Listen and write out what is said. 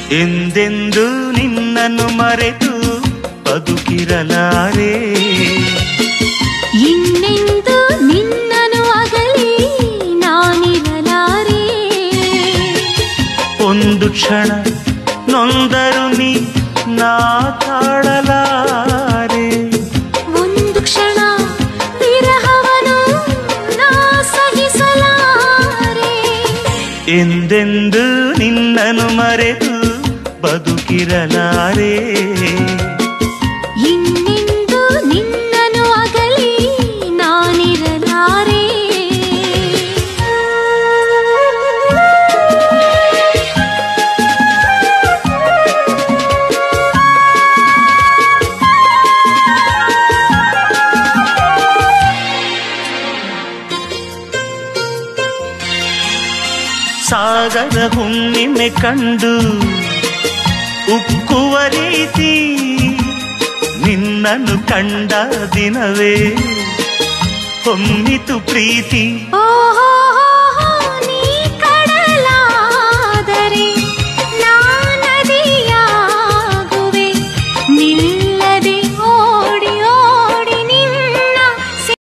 ಎಂದೆಂದು ನಿನ್ನನ್ನು ಮರೆತು ಬದುಕಿರಲಾರೆ ಇನ್ನೆಂದು ನಿನ್ನನು ಅಗಲಿ ನಾನಿರಲಾರೆ ಒಂದು ಕ್ಷಣ ನೊಂದರು ನೀ ನಾ ತಾಳಲಾರೆ ಒಂದು ಕ್ಷಣ ವಿರಹವನು ನಾ ಸಹಿಸಲಾರೆ ಎಂದೆಂದು ನಿನ್ನನ್ನು ಮರೆತು ಬದುಕಿರಲಾರೆ ಇನ್ನೆಂದು ನಿನ್ನನು ಅಗಲಿ ನಾನಿರಲಾರೆ ಸಾಗರ ಹುಣ್ಣಿಮೆ ಕಂಡು ಉಕ್ಕುವ ರೀತಿ ನಿನ್ನನ್ನು ಕಂಡ ದಿನವೇ ಹೊಮ್ಮಿತು ಪ್ರೀತಿ ಓಹೋ